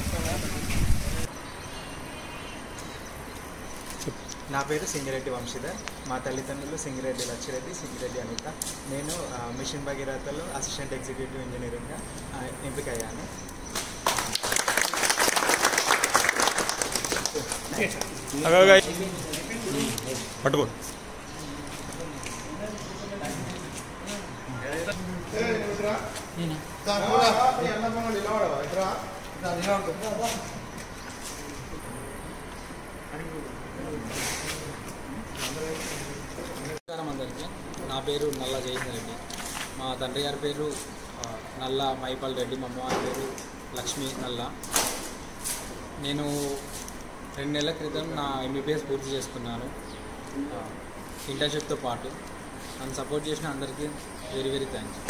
నా పేరు సింగిరెడ్డి వంశీధర్ మా తల్లిదండ్రులు సింగిరెడ్డి లచ్చిరెడ్డి సింగిరెడ్డి అనిత నేను ఆ, మిషన్ భగీరథలో అసిస్టెంట్ ఎగ్జిక్యూటివ్ ఇంజనీరింగ్గా ఆ, ఎంపికయ్యాను పట్టుకో నమస్కారం అందరికీ నా పేరు నల్ల జయేంద్ర రెడ్డి మా తండ్రి గారి పేరు ఆ, నల్ల మైపాల్ రెడ్డి మా అమ్మ గారి పేరు లక్ష్మి నల్ల నేను రెండు నెలల క్రితం నా ఎంబీబీఎస్ పూర్తి చేసుకున్నాను ఆ, ఇంటర్న్షిప్తో పాటు నన్ను సపోర్ట్ చేసిన అందరికీ వెరీ వెరీ థ్యాంక్స్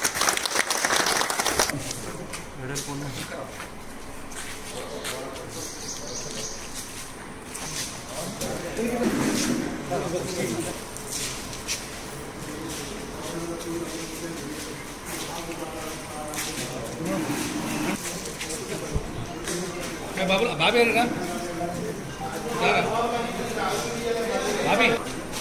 బాబు బాబీ రా రారా. బాబీ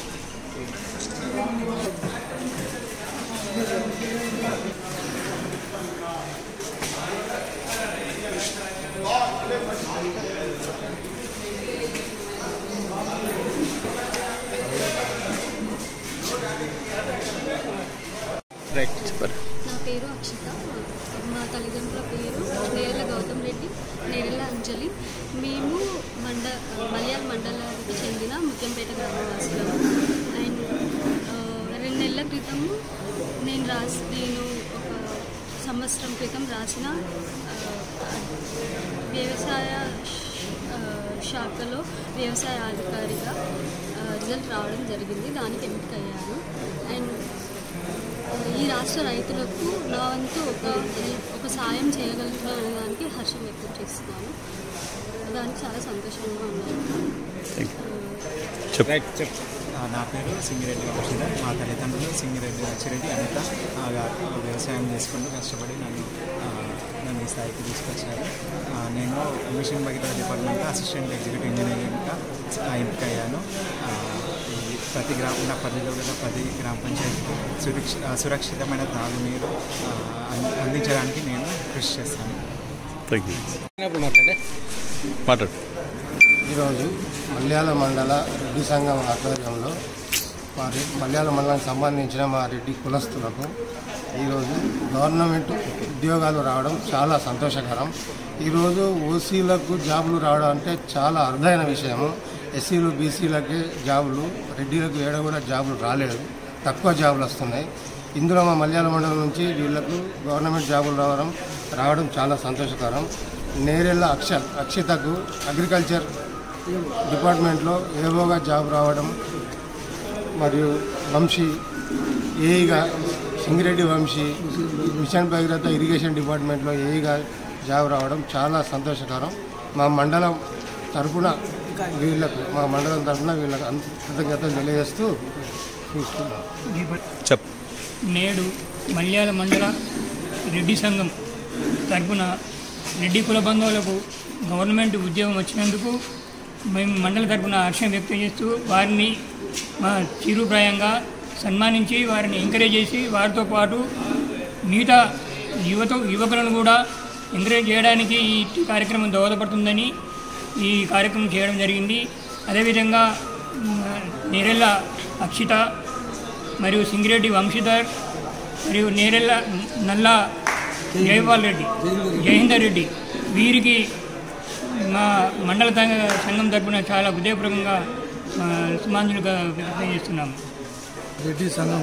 రైట్ చెప్పారు నా పేరు అక్షిత మా తల్లిదండ్రుల పేరు నేరెళ్ళ గౌతమ్ రెడ్డి నేరెళ్ళ అంజలి మేము మండ మలయాళ మండలానికి చెందిన ముత్యంపేట గ్రామవాసులము అండ్ ఆ, రెండు నెలల క్రితము నేను రాసి నేను ఒక సంవత్సరం క్రితం రాసిన ఆ, వ్యవసాయ ఆ, శాఖలో వ్యవసాయ అధికారిగా ఆ, రిజల్ట్ రావడం జరిగింది దానికి ఎంపికయ్యాను అండ్ ఈ రాష్ట్ర రైతులకు నా వంతు ఒక ఒక సాయం చేయగలుగుతున్నాను అనే దానికి హర్షం వ్యక్తం చేస్తున్నాను దానికి చాలా సంతోషంగా ఉన్నాను రైట్ చెప్పు ఆ, నా పేరు సింగిరెడ్డి వంశీధర్ మా తల్లిదండ్రులు సింగిరెడ్డి లచ్చిరెడ్డి అనిత ఆ, గారు వ్యవసాయం చేసుకుంటూ కష్టపడి నన్ను ఆ, నన్ను ఈ స్థాయికి తీసుకొచ్చారు ఆ, నేను మిషన్ భగీరథ డిపార్ట్మెంట్లో అసిస్టెంట్ ఎగ్జిక్యూటివ్ ఇంజనీరింగ్గా ఆ, ఎంపికయ్యాను ఆ, ఈ ప్రతి గ్రామ నా పదిలో గల పది గ్రామ పంచాయతీకి సురక్ష ఆ, సురక్షితమైన తాగునీరు ఆ, అంది- అందించడానికి నేను కృషి చేస్తాను థ్యాంక్ యూ ఇప్పుడు మాట్లాడే మాట్లాడు ఈరోజు మల్యాల మండల రెడ్డి సంఘం ఆధ్వర్యంలో మా రె- మల్యాల మండలానికి సంబంధించిన మా రెడ్డి కులస్తులకు ఈరోజు గవర్నమెంట్ ఉద్యోగాలు రావడం చాలా సంతోషకరం ఈరోజు ఓసీలకు జాబులు రావడం అంటే చాలా అరుదైన విషయము ఎస్సీలు బీసీలకి జాబులు రెడ్డిలకు ఏడ కూడా జాబులు రాలేదు తక్కువ జాబులు వస్తున్నాయి ఇందులో మా మల్యాల మండలం నుంచి వీళ్ళకు గవర్నమెంట్ జాబులు రావడం రావడం చాలా సంతోషకరం నేరెళ్ళ అక్ష అక్షితకు అగ్రికల్చర్ డిపార్ట్మెంట్లో ఏవోగా జాబ్ రావడం మరియు వంశీ ఏఈగా సింగిరెడ్డి వంశీ మిషన్ భగీరథ ఇరిగేషన్ డిపార్ట్మెంట్లో ఏఈగా జాబ్ రావడం చాలా సంతోషకరం మా మండలం తరపున వీళ్ళకు మా మండలం తరపున వీళ్ళకు అంత కృతజ్ఞతలు తెలియజేస్తూ చూస్తున్నాం చెప్పు నేడు మల్యాల మండల రెడ్డి సంఘం తరపున రెడ్డి కుల బంధువులకు గవర్నమెంట్ ఉద్యోగం వచ్చినందుకు మేము మండల తరపున హర్షం వ్యక్తం చేస్తూ వారిని మా చిరుప్రాయంగా సన్మానించి వారిని ఎంకరేజ్ చేసి వారితో పాటు మిగతా యువత యువకులను కూడా ఎంకరేజ్ చేయడానికి ఈ కార్యక్రమం దోహదపడుతుందని ఈ కార్యక్రమం చేయడం జరిగింది అదేవిధంగా మ్, నేరెళ్ళ అక్షిత మరియు సింగిరెడ్డి వంశీధర్ మరియు నేరెళ్ళ నల్ల జయపాల్ రెడ్డి జయేందర్ రెడ్డి వీరికి మా మండల సంఘ- సంఘం తరపున చాలా హృదయపూర్వకంగా ఆ, సుమాంజలుగా వ్యక్తం చేస్తున్నాము రెడ్డి సంఘం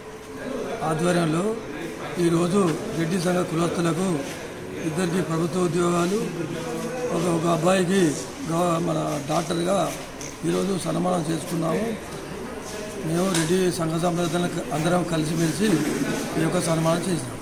ఆధ్వర్యంలో ఈరోజు రెడ్డి సంఘ కులస్తులకు ఇద్దరికి ప్రభుత్వ ఉద్యోగాలు ఒక ఒక అబ్బాయికి గవ- మన డాక్టర్గా ఈరోజు సన్మానం చేసుకున్నాము మేము రెడ్డి సంఘ సంప్రదాయాలకు అందరం కలిసిమెలిసి ఈ యొక్క సన్మానం చేసినాం